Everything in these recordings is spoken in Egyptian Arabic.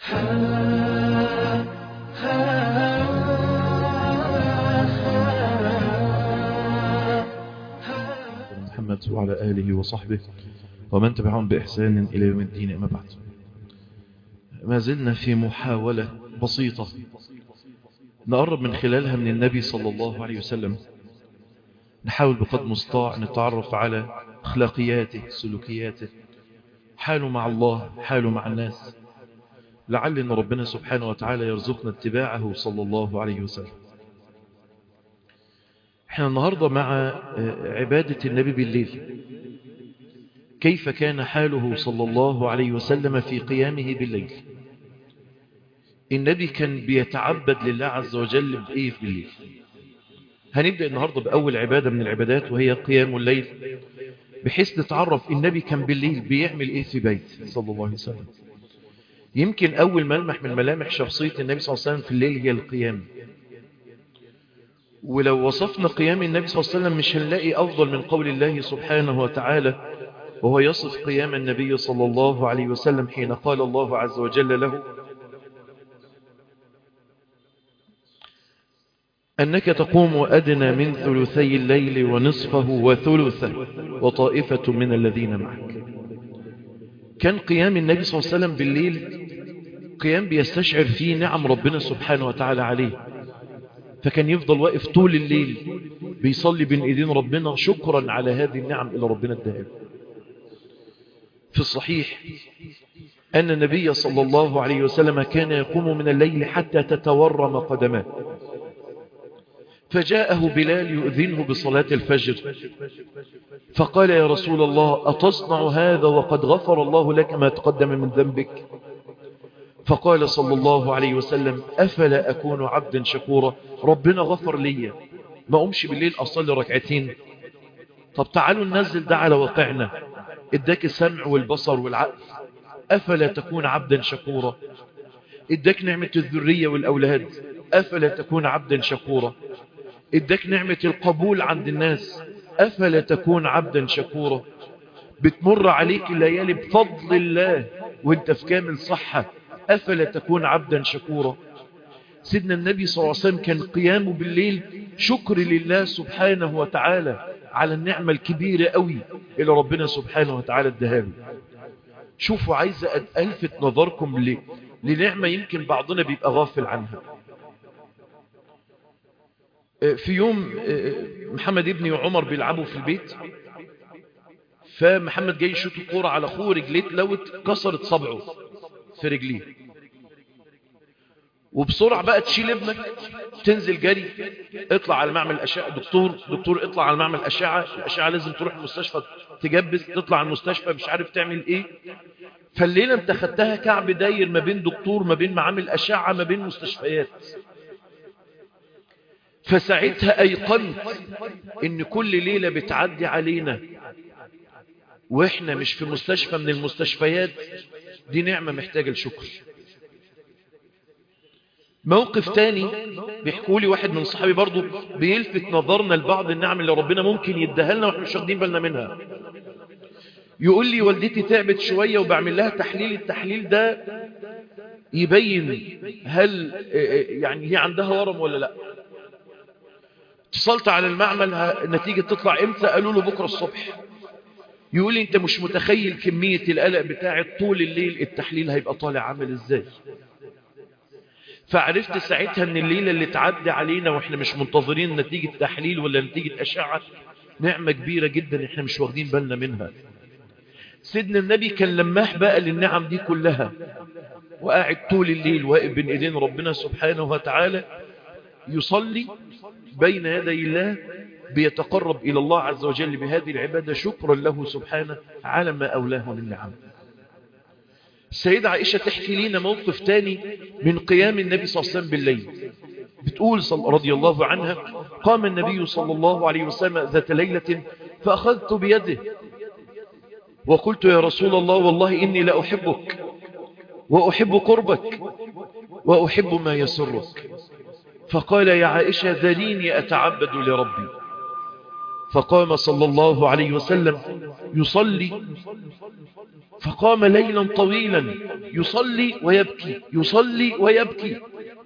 محمد وعلى آله وصحبه ومن تبعهم بإحسان إلى يوم الدين أما بعد ما زلنا في محاولة بسيطة نقرب من خلالها من النبي صلى الله عليه وسلم نحاول بقدر مستطاع نتعرف على أخلاقياته سلوكياته حاله مع الله حاله مع الناس لعل أن ربنا سبحانه وتعالى يرزقنا اتباعه صلى الله عليه وسلم احنا النهاردة مع عبادة النبي بالليل كيف كان حاله صلى الله عليه وسلم في قيامه بالليل النبي كان بيتعبد لله عز وجل بإيه في بالليل هنبدأ النهاردة بأول عبادة من العبادات وهي قيام الليل بحيث نتعرف النبي كان بالليل بيعمل إيه في بيت صلى الله عليه وسلم يمكن أول ملمح من ملامح شخصية النبي صلى الله عليه وسلم في الليل هي القيام ولو وصفنا قيام النبي صلى الله عليه وسلم مش هنلاقي أفضل من قول الله سبحانه وتعالى وهو يصف قيام النبي صلى الله عليه وسلم حين قال الله عز وجل له أنك تقوم أدنى من ثلثي الليل ونصفه وثلثه وطائفة من الذين معك كان قيام النبي صلى الله عليه وسلم بالليل قيام بيستشعر فيه نعم ربنا سبحانه وتعالى عليه فكان يفضل واقف طول الليل بيصلي بين ايدين ربنا شكرا على هذه النعم اللي ربنا اداها في الصحيح أن النبي صلى الله عليه وسلم كان يقوم من الليل حتى تتورم قدماه فجاءه بلال يؤذنه بصلاة الفجر فقال يا رسول الله أتصنع هذا وقد غفر الله لك ما تقدم من ذنبك فقال صلى الله عليه وسلم أفلا أكون عبدا شكورا ربنا غفر لي ما أمش بالليل أصلي ركعتين طب تعالوا ننزل ده على واقعنا اداك السمع والبصر والعقل أفلا تكون عبدا شكورا اداك نعمة الذرية والأولاد أفلا تكون عبدا شكورا اداك نعمة القبول عند الناس أفلا تكون عبدا شكورا بتمر عليك الليالي بفضل الله وانت في كامل صحة أفلا تكون عبدا شكورا سيدنا النبي صلى الله عليه وسلم كان قيامه بالليل شكر لله سبحانه وتعالى على النعمة الكبيرة قوي اللي ربنا سبحانه وتعالى اداها شوفوا عايز ألفت نظركم ليه لنعمة يمكن بعضنا بيبقى غافل عنها في يوم محمد ابني وعمر بيلعبوا في البيت فمحمد جاي يشوط الكوره على اخوه رجليه اتلوت كسرت صبعه في رجليه وبسرعة بقى تشيل ابنك تنزل جري اطلع على معمل الأشعة دكتور دكتور اطلع على معمل الأشعة الأشعة لازم تروح المستشفى تجبس تطلع المستشفى مش عارف تعمل ايه فالليلة انت خدتها كعب داير ما بين دكتور ما بين معامل أشعة ما بين مستشفيات فساعتها أيقنت ان كل ليلة بتعدي علينا واحنا مش في مستشفى من المستشفيات دي نعمة محتاجة لشكر موقف تاني بيحكوا لي واحد من صحابي برضو بيلفت نظرنا لبعض النعم اللي ربنا ممكن يديها لنا واحنا مش واخدين بالنا منها يقول لي والدتي تعبت شوية وبعمل لها تحليل التحليل ده يبين هل يعني هي عندها ورم ولا لا اتصلت على المعمل النتيجة تطلع امتى قالوا له بكرة الصبح يقول لي انت مش متخيل كمية القلق بتاعت طول الليل التحليل هيبقى طالع عامل ازاي فعرفت ساعتها ان الليلة اللي تعدي علينا واحنا مش منتظرين نتيجة تحليل ولا نتيجة اشعة نعمة كبيرة جدا احنا مش واخدين بالنا منها سيدنا النبي كان لماح بقى للنعم دي كلها وقاعد طول الليل واقف بين ايدين ربنا سبحانه وتعالى يصلي بين يدي الله بيتقرب إلى الله عز وجل بهذه العبادة شكرا له سبحانه على ما أولاه من نعم السيدة عائشة تحكي لنا موقف تاني من قيام النبي صلى الله عليه وسلم بالليل بتقول رضي الله عنها قام النبي صلى الله عليه وسلم ذات ليلة فأخذت بيده وقلت يا رسول الله والله إني لأحبك وأحب قربك وأحب ما يسرك فقال يا عائشة ذليني أتعبد لربي فقام صلى الله عليه وسلم يصلي فقام ليلا طويلا يصلي ويبكي يصلي ويبكي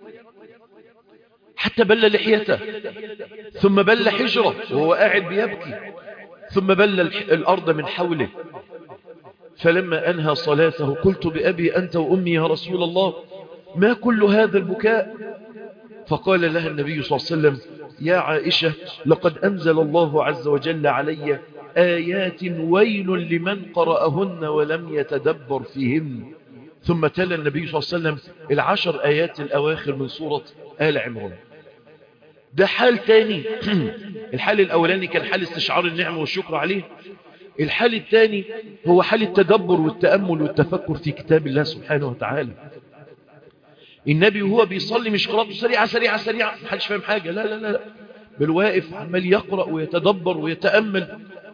حتى بل لحيته ثم بل حجره وهو قاعد بيبكي ثم بل الأرض من حوله فلما أنهى صلاته قلت بأبي أنت وأمي يا رسول الله ما كل هذا البكاء فقال لها النبي صلى الله عليه وسلم يا عائشة لقد أنزل الله عز وجل علي آيات ويل لمن قرأهن ولم يتدبر فيهن ثم تلا النبي صلى الله عليه وسلم العشر آيات الأواخر من سورة آل عمران ده حال تاني الحال الأولاني كان حال استشعار النعمة والشكر عليه الحال الثاني هو حال التدبر والتأمل والتفكر في كتاب الله سبحانه وتعالى النبي وهو بيصلي مش قراءته سريعة سريعة سريعة محدش فاهم حاجة لا لا لا, لا. بل واقف عمال يقرأ ويتدبر ويتأمل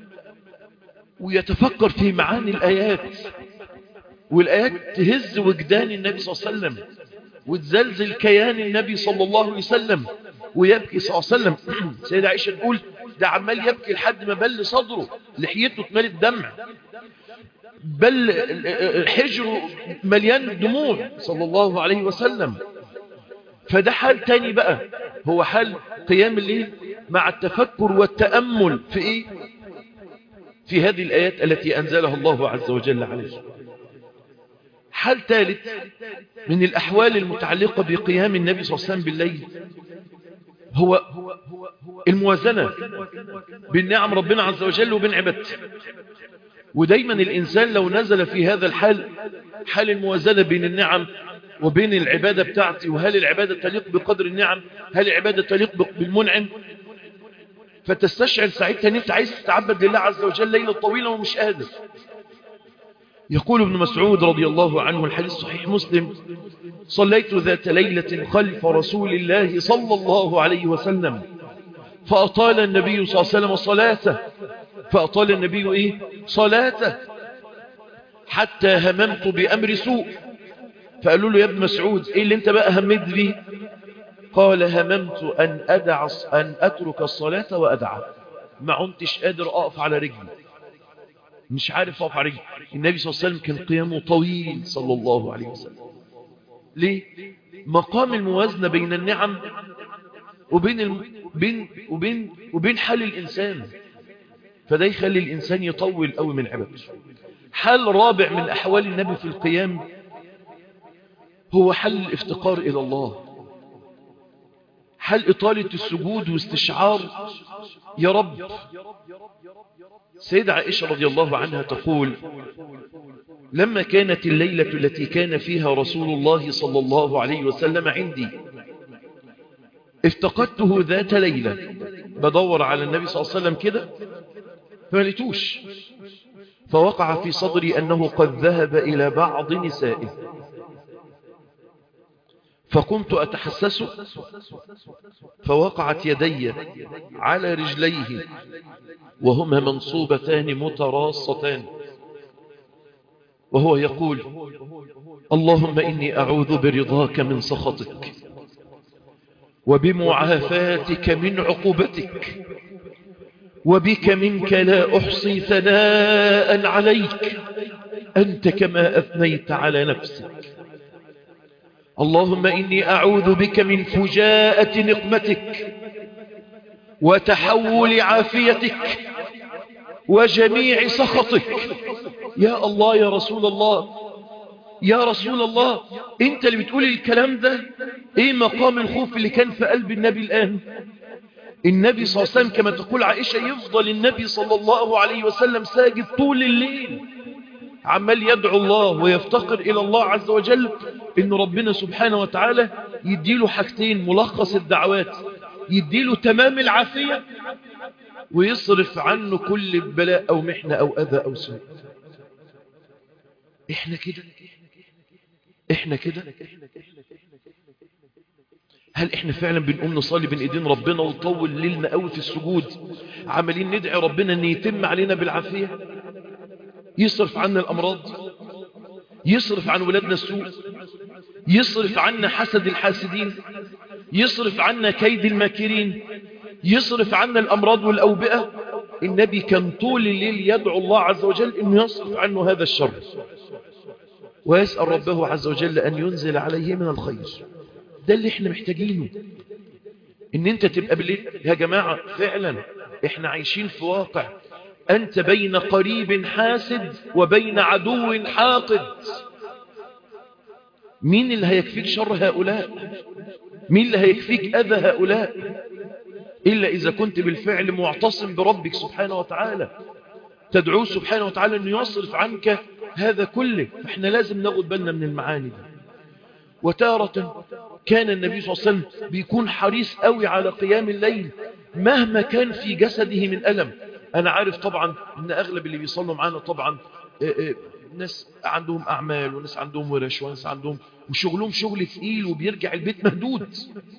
ويتفكر في معاني الآيات والآيات تهز وجدان النبي صلى الله عليه وسلم وتزلزل كيان النبي صلى الله عليه وسلم ويبكي صلى الله عليه وسلم سيدة عائشة تقول ده عمال يبكي لحد ما بل صدره لحيته اتملت دمع بل حجره مليان دموع صلى الله عليه وسلم فده حال تاني بقى هو حال قيام الليل مع التفكر والتأمل في ايه في هذه الآيات التي أنزلها الله عز وجل عليه حال ثالث من الأحوال المتعلقة بقيام النبي صلى الله عليه وسلم بالليل هو الموازنة بين نعم ربنا عز وجل وبين عبادته ودايما الإنسان لو نزل في هذا الحال حال الموازنة بين النعم وبين العبادة بتاعتي وهل العبادة تليق بقدر النعم هل العبادة تليق بالمنعم فتستشعر ساعتها ان انت عايز تتعبد لله عز وجل ليلة طويلة ومش قادر يقول ابن مسعود رضي الله عنه الحديث صحيح مسلم صليت ذات ليلة خلف رسول الله صلى الله عليه وسلم فأطال النبي صلى الله عليه وسلم صلاته فأطال النبي إيه صلاته حتى هممت بأمر سوء فقالوا له يا ابن مسعود إيه اللي انت بقى همت بيه قال هممت أن, أدع أن أترك الصلاة وأدعى ما عنتش قادر أقف على رجلي مش عارف أقف على رجلي النبي صلى الله عليه وسلم كان قيامه طويل صلى الله عليه وسلم ليه مقام الموازنة بين النعم وبين الم... بين... وبين وبين حال الإنسان فده يخلي الإنسان يطول قوي من عبادته حال رابع من أحوال النبي في القيام هو حل الافتقار إلى الله حل إطالة السجود واستشعار يا رب سيدة عائشة رضي الله عنها تقول لما كانت الليلة التي كان فيها رسول الله صلى الله عليه وسلم عندي افتقدته ذات ليلة بدور على النبي صلى الله عليه وسلم كده فملتوش فوقع في صدري أنه قد ذهب إلى بعض نسائه فقمت أتحسسه فوقعت يدي على رجليه وهما منصوبتان متراصتان وهو يقول اللهم إني أعوذ برضاك من سخطك وبمعافاتك من عقوبتك وبك منك لا أحصي ثناء عليك أنت كما أثنيت على نفسك اللهم إني أعوذ بك من فجاءة نقمتك وتحول عافيتك وجميع سخطك يا الله يا رسول الله يا رسول الله انت اللي بتقول الكلام ده ايه مقام الخوف اللي كان في قلب النبي الآن النبي صلى الله عليه وسلم كما تقول عائشة يفضل النبي صلى الله عليه وسلم ساجد طول الليل عمال يدعو الله ويفتقر إلى الله عز وجل إن ربنا سبحانه وتعالى يديله حاجتين ملخص الدعوات يديله تمام العافية ويصرف عنه كل بلاء أو محنة أو أذى أو سوء إحنا كده إحنا كده هل إحنا فعلا بنقوم نصلي بين إيدين ربنا ونطول ليلنا قوي في السجود عمالين ندعي ربنا أن يتم علينا بالعافية يصرف عنا الأمراض يصرف عن ولادنا السوء يصرف عنا حسد الحاسدين يصرف عنا كيد الماكرين يصرف عنا الأمراض والأوبئة النبي كان طول الليل يدعو الله عز وجل انه يصرف عنه هذا الشر ويسأل ربه عز وجل ان ينزل عليه من الخير ده اللي احنا محتاجينه ان انت تبقى بالليل يا جماعة فعلا احنا عايشين في واقع انت بين قريب حاسد وبين عدو حاقد مين اللي هيكفيك شر هؤلاء مين اللي هيكفيك اذى هؤلاء إلا إذا كنت بالفعل معتصم بربك سبحانه وتعالى تدعوه سبحانه وتعالى أنه يصرف عنك هذا كله فإحنا لازم ناخد بالنا من المعاني دي وتارة كان النبي صلى الله عليه وسلم بيكون حريص قوي على قيام الليل مهما كان في جسده من ألم أنا عارف طبعا أن أغلب اللي بيصلوا معانا طبعا ناس عندهم أعمال وناس عندهم ورش وناس عندهم وشغلهم شغل ثقيل وبيرجع البيت مهدود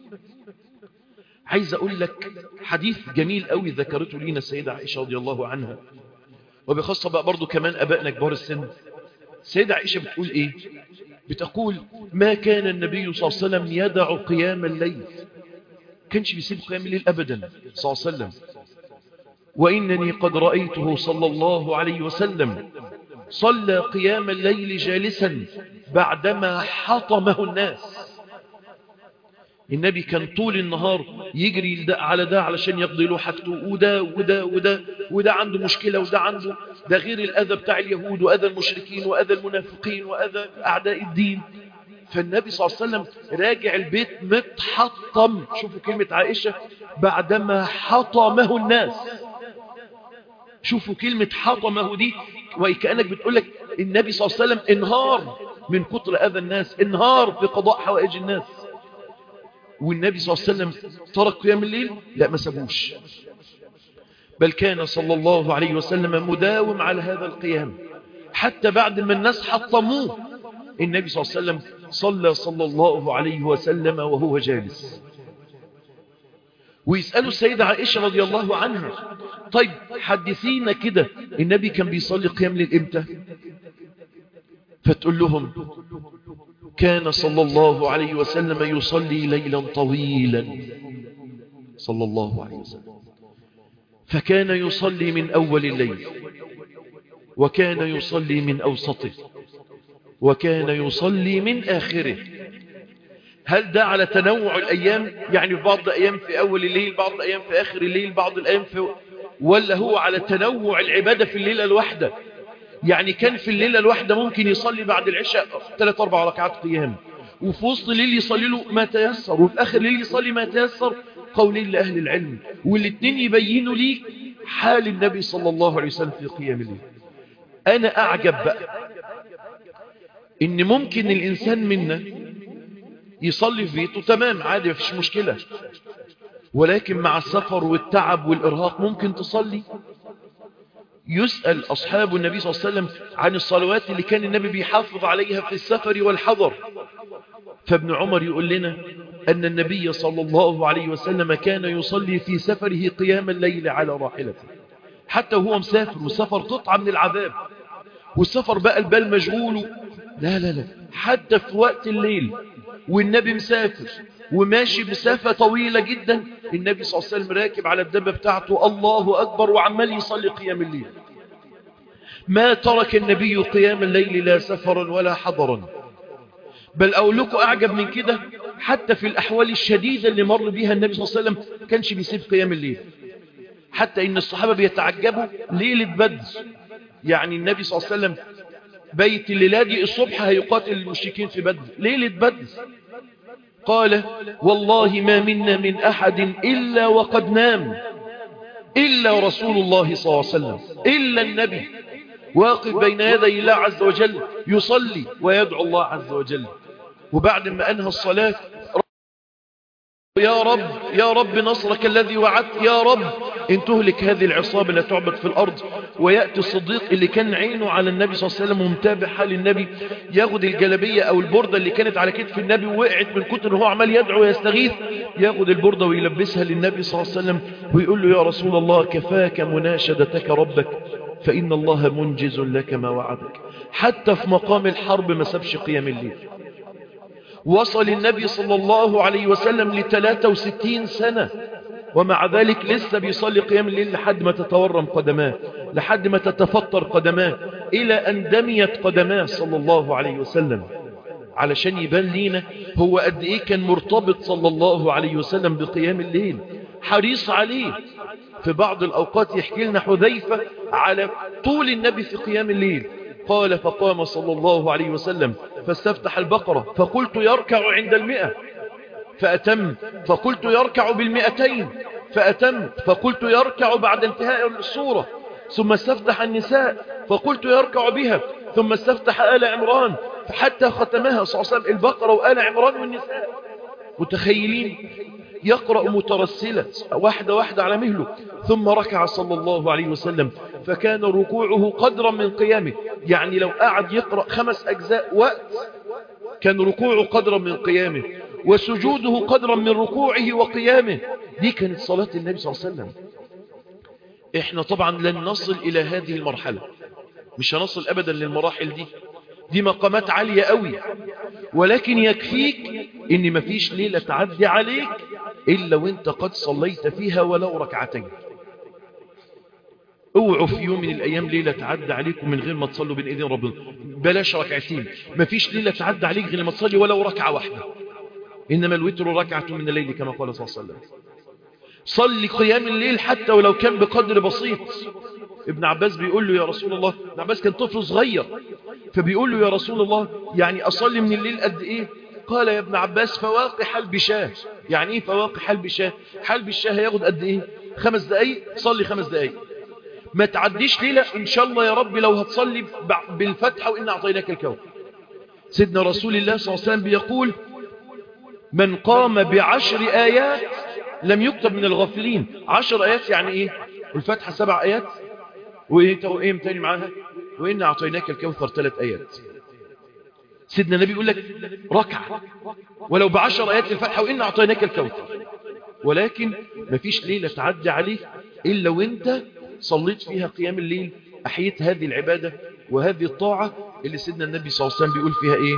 عايز أقول لك حديث جميل قوي ذكرته لينا السيدة عائشة رضي الله عنها وبخاصة بقى برضو كمان أبائنا كبار السن السيدة عائشة بتقول إيه بتقول ما كان النبي صلى الله عليه وسلم يدع قيام الليل كانش بيسيب قيام الليل أبدا صلى الله عليه وسلم وإنني قد رأيته صلى الله عليه وسلم صلى قيام الليل جالسا بعدما حطمه الناس النبي كان طول النهار يجري على ده علشان يقضي له حاجته وده وده وده وده عنده مشكلة وده عنده ده غير الأذى بتاع اليهود وأذى المشركين وأذى المنافقين وأذى أعداء الدين فالنبي صلى الله عليه وسلم راجع البيت متحطم شوفوا كلمة عائشة بعدما حطمه الناس شوفوا كلمة حطمه دي وكأنك بتقول لك النبي صلى الله عليه وسلم انهار من كتر أذى الناس انهار في قضاء حوائج الناس والنبي صلى الله عليه وسلم ترك قيام الليل لا ما سابوش بل كان صلى الله عليه وسلم مداوم على هذا القيام حتى بعد ما الناس حطموه النبي صلى الله عليه وسلم صلى صلى الله عليه وسلم وهو جالس ويسألوا السيدة عائشة رضي الله عنها طيب حدثينا كده النبي كان بيصلي قيام ليل امتى فتقول لهم كان صلى الله عليه وسلم يصلي ليلا طويلا صلى الله عليه وسلم فكان يصلي من أول الليل وكان يصلي من أوسطه وكان يصلي من آخره هل ده على تنوع الأيام يعني في بعض الأيام في أول الليل بعض الأيام في آخر الليل بعض الأيام في ولا هو على تنوع العبادة في الليلة الواحدة يعني كان في الليلة الواحدة ممكن يصلي بعد العشاء ثلاث أربع ركعات قيام وفي وسط الليل يصلي له ما تيسر وفي آخر الليل يصلي ما تيسر قولين لأهل العلم والاثنين يبينوا ليك حال النبي صلى الله عليه وسلم في قيام الليل أنا أعجب بقى إن ممكن الإنسان منا يصلي في بيته تمام عادي مفيش مشكلة ولكن مع السفر والتعب والإرهاق ممكن تصلي يسأل أصحاب النبي صلى الله عليه وسلم عن الصلوات اللي كان النبي بيحافظ عليها في السفر والحضر فابن عمر يقول لنا أن النبي صلى الله عليه وسلم كان يصلي في سفره قيام الليل على راحلته حتى وهو مسافر والسفر قطعة من العذاب والسفر بقى البال مشغول لا لا لا حتى في وقت الليل والنبي مسافر وماشي مسافة طويلة جدا النبي صلى الله عليه وسلم راكب على الدبة بتاعته الله أكبر وعمال يصلي قيام الليل ما ترك النبي قيام الليل لا سفرا ولا حضرا بل أقول لكم أعجب من كده حتى في الأحوال الشديدة اللي مر بها النبي صلى الله عليه وسلم كانش بيسيب قيام الليل حتى إن الصحابة بيتعجبوا ليلة بدر يعني النبي صلى الله عليه وسلم بيت الليلة دي الصبح هيقاتل المشركين في بدر ليلة بدر قال والله ما منا من أحد إلا وقد نام إلا رسول الله صلى الله عليه وسلم إلا النبي واقف بين يدي الله عز وجل يصلي ويدعو الله عز وجل وبعد ما أنهى الصلاة يا رب يا رب نصرك الذي وعدت يا رب ان تهلك هذه العصابة لا تعبد في الأرض ويأتي الصديق اللي كان عينه على النبي صلى الله عليه وسلم ومتابع حال النبي ياخد الجلبية أو البردة اللي كانت على كتف النبي ووقعت من كتر هو عمال يدعو ويستغيث ياخد البردة ويلبسها للنبي صلى الله عليه وسلم ويقول له يا رسول الله كفاك مناشدتك ربك فإن الله منجز لك ما وعدك حتى في مقام الحرب ما سابش قيام الليل وصل النبي صلى الله عليه وسلم ل 63 سنة ومع ذلك لسه بيصلي قيام الليل لحد ما تتورم قدماه لحد ما تتفطر قدماه إلى أن دميت قدماه صلى الله عليه وسلم علشان يبان لينا هو قد إيه كان مرتبط صلى الله عليه وسلم بقيام الليل حريص عليه في بعض الأوقات يحكي لنا حذيفة على طول النبي في قيام الليل قال فقام صلى الله عليه وسلم فاستفتح البقرة فقلت يركع عند المئة فأتم فقلت يركع بالمئتين فأتم فقلت يركع بعد انتهاء الصورة ثم استفتح النساء فقلت يركع بها ثم استفتح آل عمران حتى ختمها صلى الله عليه وسلم البقرة وآل عمران والنساء متخيلين يقرأ مترسلة واحدة واحدة على مهله ثم ركع صلى الله عليه وسلم فكان ركوعه قدرا من قيامه يعني لو قعد يقرأ خمس أجزاء وقت كان ركوعه قدرا من قيامه وسجوده قدرا من ركوعه وقيامه دي كانت صلاة النبي صلى الله عليه وسلم احنا طبعا لن نصل الى هذه المرحلة مش هنصل ابدا للمراحل دي دي مقامات عالية قوي ولكن يكفيك ان مفيش ليلة تعدي عليك الا وانت قد صليت فيها ولو ركعتين اوعوا في يوم من الايام ليلة تعدى عليكم من غير ما تصلوا بين ايدين ربنا بلاش ركعتين مفيش ليلة تعدى عليك غير ما تصلي ولو ركعة واحدة انما الوتر ركعة من الليل كما قال صلى الله عليه وسلم صلي قيام الليل حتى ولو كان بقدر بسيط ابن عباس بيقول له يا رسول الله ابن عباس كان طفل صغير فبيقول له يا رسول الله يعني أصلي من الليل قد إيه قال يا ابن عباس فواقي حلب شاه يعني إيه فواقي حلب شاه حلب الشاه هياخد قد إيه خمس دقايق صلي خمس دقايق ما تعديش ليلة إن شاء الله يا رب لو هتصلي بالفتحة وإن أعطيناك الكون سيدنا رسول الله صلى الله عليه وسلم بيقول من قام بعشر آيات لم يكتب من الغافلين عشر آيات يعني إيه الفتحة سبع آيات وإيه تاني معاها وإن أعطيناك الكوثر ثلاث آيات سيدنا النبي يقول لك ركعة ولو بعشر آيات الفتحة وإن أعطيناك الكوثر ولكن مفيش ليلة تعدي عليك إلا وإنت صليت فيها قيام الليل أحييت هذه العبادة وهذه الطاعة اللي سيدنا النبي صلى الله عليه وسلم بيقول فيها إيه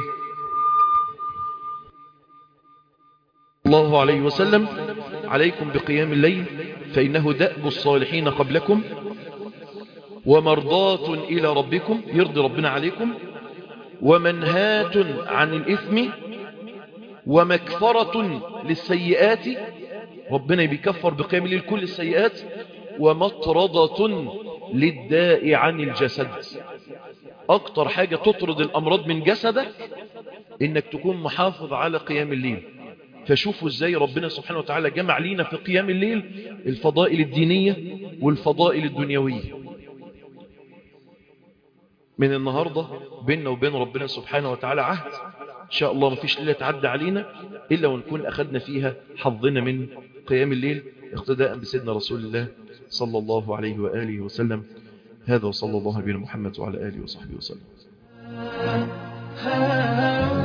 الله عليه وسلم عليكم بقيام الليل فإنه دأب الصالحين قبلكم ومرضاة إلى ربكم يرضي ربنا عليكم ومنهات عن الإثم ومكفرة للسيئات ربنا بيكفر بقيام الليل كل السيئات ومطردة للداء عن الجسد أكتر حاجة تطرد الأمراض من جسدك إنك تكون محافظ على قيام الليل فشوفوا ازاي ربنا سبحانه وتعالى جمع لينا في قيام الليل الفضائل الدينية والفضائل الدنيوية من النهاردة بيننا وبين ربنا سبحانه وتعالى عهد إن شاء الله ما فيش ليلة تعدى علينا إلا ونكون أخذنا فيها حظنا من قيام الليل اقتداء بسيدنا رسول الله صلى الله عليه وآله وسلم هذا وصلى الله على محمد وعلى آله وصحبه وسلم